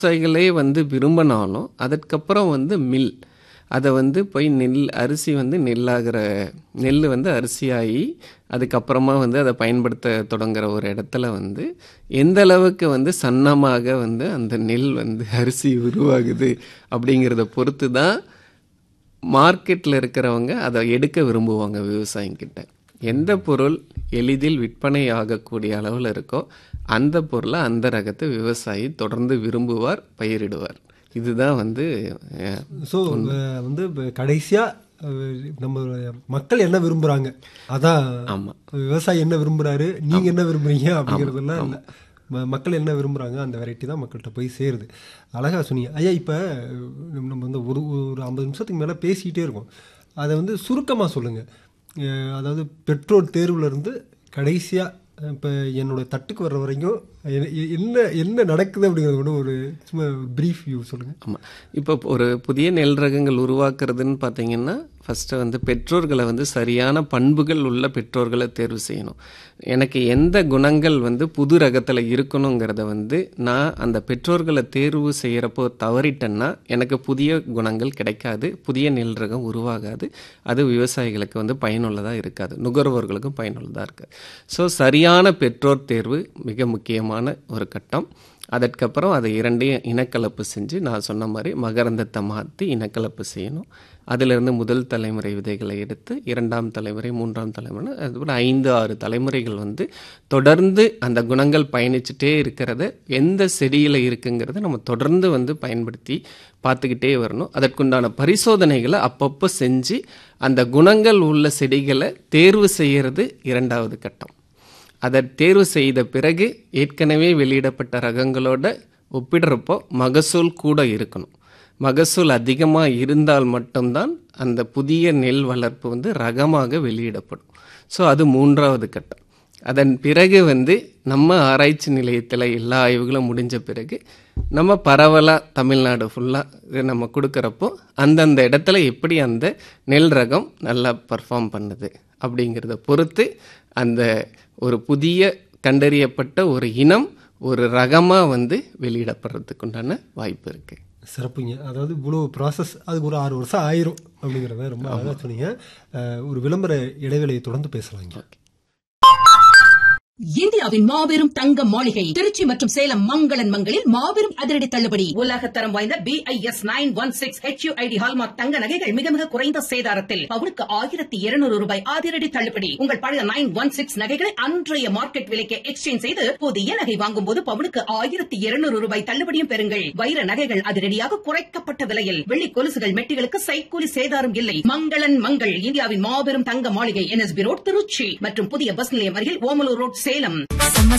விவசாயிகளே வந்து விரும்பினாலும் அதற்கப்புறம் வந்து மில் அதை வந்து போய் நெல் அரிசி வந்து நெல்லாகிற நெல் வந்து அரிசியாகி அதுக்கப்புறமா வந்து அதை பயன்படுத்த தொடங்குற ஒரு இடத்துல வந்து எந்த அளவுக்கு வந்து சன்னமாக வந்து அந்த நெல் வந்து அரிசி உருவாகுது அப்படிங்கிறத பொறுத்து தான் மார்க்கெட்டில் இருக்கிறவங்க அதை எடுக்க விரும்புவாங்க விவசாயிங்கிட்ட எந்த பொருள் எளிதில் விற்பனை ஆகக்கூடிய அளவில் இருக்கோ அந்த பொருளை அந்த ரகத்தை விவசாயி தொடர்ந்து விரும்புவார் பயிரிடுவார் இதுதான் வந்து அஹ், ஸோ வந்து இப்ப கடைசியா அஹ், நம்ம மக்கள் என்ன விரும்புறாங்க அதான் ஆமா. விவசாயி என்ன விரும்புறாரு நீங்க என்ன விரும்புறீங்க அப்படிங்கிறதெல்லாம் இல்லை ம- மக்கள் என்ன விரும்புறாங்க அந்த வெரைட்டி தான் மக்கள்கிட்ட போய் சேருது அழகா சொன்னீங்க ஐயா இப்போ நம்ம வந்து ஒரு ஒரு ஐம்பது நிமிஷத்துக்கு மேலே பேசிக்கிட்டே இருக்கோம் அதை வந்து சுருக்கமாக சொல்லுங்க அஹ், அதாவது பெட்ரோல் தேர்வுல இருந்து கடைசியா இப்போ என்னோட தட்டுக்கு வர்ற வரைக்கும் என்ன- என்ன என்ன நடக்குது அப்படிங்கிறத கூட ஒரு சும்மா ப்ரீஃப் வியூ சொல்லுங்க ஆமாம் இப்போ ஒரு புதிய நெல் ரகங்கள் உருவாக்குறதுன்னு பார்த்தீங்கன்னா ஃபஸ்ட்டு வந்து பெற்றோர்களை வந்து சரியான பண்புகள் உள்ள பெற்றோர்களை தேர்வு செய்யணும் எனக்கு எந்த குணங்கள் வந்து புது ரகத்தில் இருக்கணுங்கிறத வந்து நான் அந்த பெற்றோர்களை தேர்வு செய்கிறப்போ தவறிட்டேன்னா எனக்கு புதிய குணங்கள் கிடைக்காது புதிய நெல் ரகம் உருவாகாது அது விவசாயிகளுக்கு வந்து பயனுள்ளதாக இருக்காது நுகர்வோர்களுக்கும் பயனுள்ளதாக இருக்காது ஸோ சரியான பெற்றோர் தேர்வு மிக முக்கியமான ஒரு கட்டம் அதற்கப்புறம் அதை இரண்டையும் இனக்கலப்பு செஞ்சு நான் சொன்ன மாதிரி மகரந்தத்தை மாற்றி இனக்கலப்பு செய்யணும் அதிலிருந்து முதல் தலைமுறை விதைகளை எடுத்து இரண்டாம் தலைமுறை மூன்றாம் தலைமுறை அதுபோல் ஐந்து ஆறு தலைமுறைகள் வந்து தொடர்ந்து அந்த குணங்கள் பயணிச்சுட்டே இருக்கிறத எந்த செடியில் இருக்குங்கிறத நம்ம தொடர்ந்து வந்து பயன்படுத்தி பார்த்துக்கிட்டே வரணும் அதற்குண்டான பரிசோதனைகளை அப்பப்போ செஞ்சு அந்த குணங்கள் உள்ள செடிகளை தேர்வு செய்கிறது இரண்டாவது கட்டம் அதை தேர்வு செய்த பிறகு ஏற்கனவே வெளியிடப்பட்ட ரகங்களோட ஒப்பிடுறப்போ மகசூல் கூட இருக்கணும் மகசூல் அதிகமாக இருந்தால் மட்டும்தான் அந்த புதிய நெல் வளர்ப்பு வந்து ரகமாக வெளியிடப்படும் ஸோ அது மூன்றாவது கட்டம் அதன் பிறகு வந்து நம்ம ஆராய்ச்சி நிலையத்தில் எல்லா ஆய்வுகளும் முடிஞ்ச பிறகு நம்ம பரவலாக தமிழ்நாடு ஃபுல்லாக நம்ம கொடுக்குறப்போ அந்தந்த இடத்துல எப்படி அந்த நெல் ரகம் நல்லா பர்ஃபார்ம் பண்ணுது அப்படிங்கிறத பொறுத்து அந்த ஒரு புதிய கண்டறியப்பட்ட ஒரு இனம் ஒரு ரகமாக வந்து வெளியிடப்படுறதுக்கு உண்டான வாய்ப்பு இருக்குது சிறப்புங்க அதாவது இவ்வளோ ப்ராசஸ் அதுக்கு ஒரு ஆறு வருஷம் ஆயிரும் அப்படிங்கிறத ரொம்ப அழகாக சொன்னீங்க அஹ், ஒரு விளம்பர இடைவேளையை தொடர்ந்து பேசலாங்க இந்தியாவின் மாபெரும் தங்க மாளிகை திருச்சி மற்றும் சேலம் மங்களன் மங்களில் மாபெரும் அதிரடி தள்ளுபடி உலகத்தரம் வாய்ந்த B I S nine one six H ID hallmark தங்க நகைகள் மிக மிக குறைந்த சேதாரத்தில் பவுனுக்கு ஆயிரத்தி இருநூறு ரூபாய் அதிரடி தள்ளுபடி உங்கள் பழைய நைன் ஒன் சிக்ஸ் நகைகளை அன்றைய மார்க்கெட் விலைக்கு எக்ஸ்சேஞ்ச் செய்து புதிய நகை வாங்கும் போது பவுனுக்கு ஆயிரத்தி இருநூறு ரூபாய் தள்ளுபடியும் பெறுங்கள் வைர நகைகள் அதிரடியாக குறைக்கப்பட்ட விலையில் வெள்ளி கொலுசுகள் மெட்டிகளுக்கு சைக்கூலி சேதாரம் இல்லை மங்களன் மங்கள் இந்தியாவின் மாபெரும் தங்க மாளிகை என்எஸ்பி ரோட் திருச்சி மற்றும் புதிய பஸ் நிலையம் அருகில் ஓமலூர் ரோட் சேலம் செம்ம